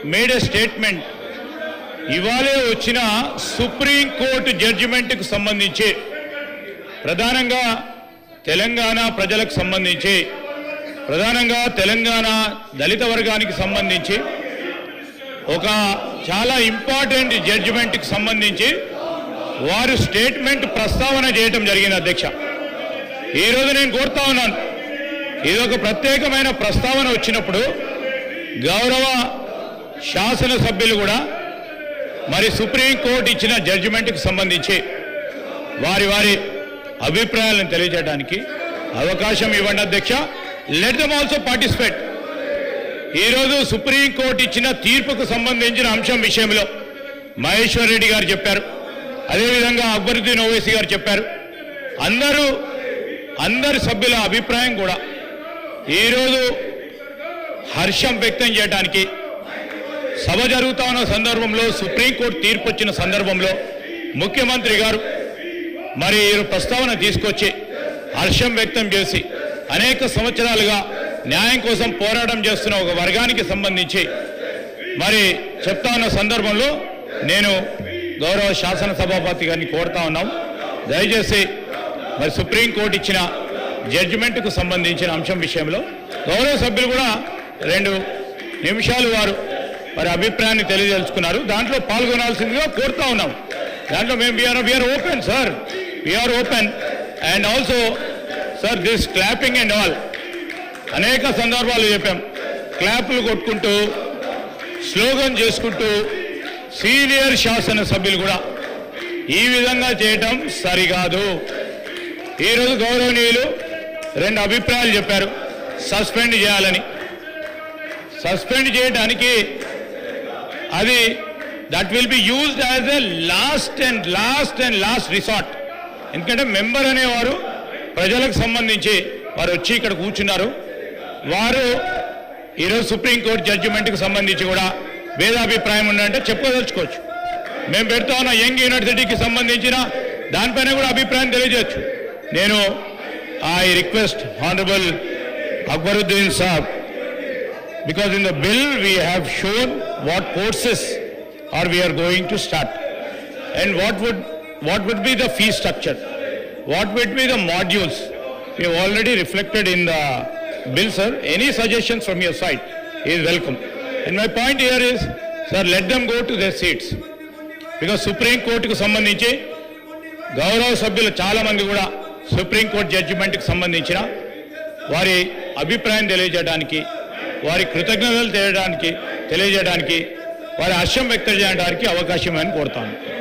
made a statement ఇవాళే వచ్చిన supreme court జడ్జిమెంట్కు సంబంధించి ప్రధానంగా తెలంగాణ ప్రజలకు సంబంధించి ప్రధానంగా తెలంగాణ దళిత వర్గానికి సంబంధించి ఒక చాలా ఇంపార్టెంట్ జడ్జిమెంట్కి సంబంధించి వారు స్టేట్మెంట్ ప్రస్తావన చేయటం జరిగింది అధ్యక్ష ఈరోజు నేను కోరుతా ఉన్నాను ఇది ఒక ప్రత్యేకమైన ప్రస్తావన వచ్చినప్పుడు గౌరవ శాసనసభ్యులు కూడా మరి సుప్రీంకోర్టు ఇచ్చిన జడ్జిమెంట్కి సంబంధించి వారి వారి అభిప్రాయాలను తెలియజేయడానికి అవకాశం ఇవ్వండి అధ్యక్ష లెట్ దమ్ ఆల్సో పార్టిసిపేట్ ఈరోజు సుప్రీంకోర్టు ఇచ్చిన తీర్పుకు సంబంధించిన అంశం విషయంలో మహేశ్వర్ రెడ్డి గారు చెప్పారు అదేవిధంగా అక్బరుద్దీన్ ఓవైసీ గారు చెప్పారు అందరూ అందరి సభ్యుల అభిప్రాయం కూడా ఈరోజు హర్షం వ్యక్తం చేయడానికి సభ జరుగుతా ఉన్న సందర్భంలో సుప్రీంకోర్టు తీర్పు వచ్చిన సందర్భంలో ముఖ్యమంత్రి గారు మరి ఈ ప్రస్తావన తీసుకొచ్చి హర్షం వ్యక్తం చేసి అనేక సంవత్సరాలుగా న్యాయం కోసం పోరాటం చేస్తున్న ఒక వర్గానికి సంబంధించి మరి చెప్తా ఉన్న సందర్భంలో నేను గౌరవ శాసన సభాపతి గారిని కోరుతా ఉన్నాం దయచేసి మరి సుప్రీంకోర్టు ఇచ్చిన జడ్జిమెంట్కు సంబంధించిన అంశం విషయంలో గౌరవ సభ్యులు కూడా రెండు నిమిషాలు వారు వారి అభిప్రాయాన్ని తెలియదలుచుకున్నారు దాంట్లో పాల్గొనాల్సిందిగా కోరుతా ఉన్నాం దాంట్లో మేము we're we're open sir we're open and also sir this clapping and all అనేక సందర్భాలు చెప్పాం క్లాపులు కొట్టుకుంటూ స్లోగన్ చేసుకుంటూ సీనియర్ శాసన సభ్యులు కూడా ఈ విధంగా చేయటం సరికాదు ఈరోజు గౌరవనీయులు రెండు అభిప్రాయాలు చెప్పారు సస్పెండ్ చేయాలని సస్పెండ్ చేయడానికి అది that will be used as a last and last and last resort ఎందుకంటే మెంబర్ అనేవారు ప్రజలకు సంబంధించి వారు వచ్చి ఇక్కడ కూర్చున్నారు వారు ఈరోజు సుప్రీంకోర్టు జడ్జిమెంట్కి సంబంధించి కూడా భేదాభిప్రాయం ఉందంటే చెప్పుకోదలుచుకోవచ్చు మేము పెడతా ఉన్న యంగ్ యూనివర్సిటీకి సంబంధించిన దానిపైన కూడా అభిప్రాయం తెలియజేయచ్చు నేను ఐ రిక్వెస్ట్ హానరబుల్ అక్బరుద్దీన్ సాబ్ because in the bill we have shown what courses are we are going to start and what would what would be the fee structure what would be the modules we have already reflected in the bill sir any suggestions from your side is welcome and my point here is sir let them go to their seats because supreme court కు సంబంధించి గౌరవ సభ్యులు చాలా మంది కూడా supreme court జడ్జిమెంట్కి సంబంధించిన వారి అభిప్రాయం తెలియజేయడానికి వారి కృతజ్ఞతలు తెలియడానికి తెలియజేయడానికి వారి హర్షం వ్యక్తం చేయడానికి అవకాశం అని కోరుతాను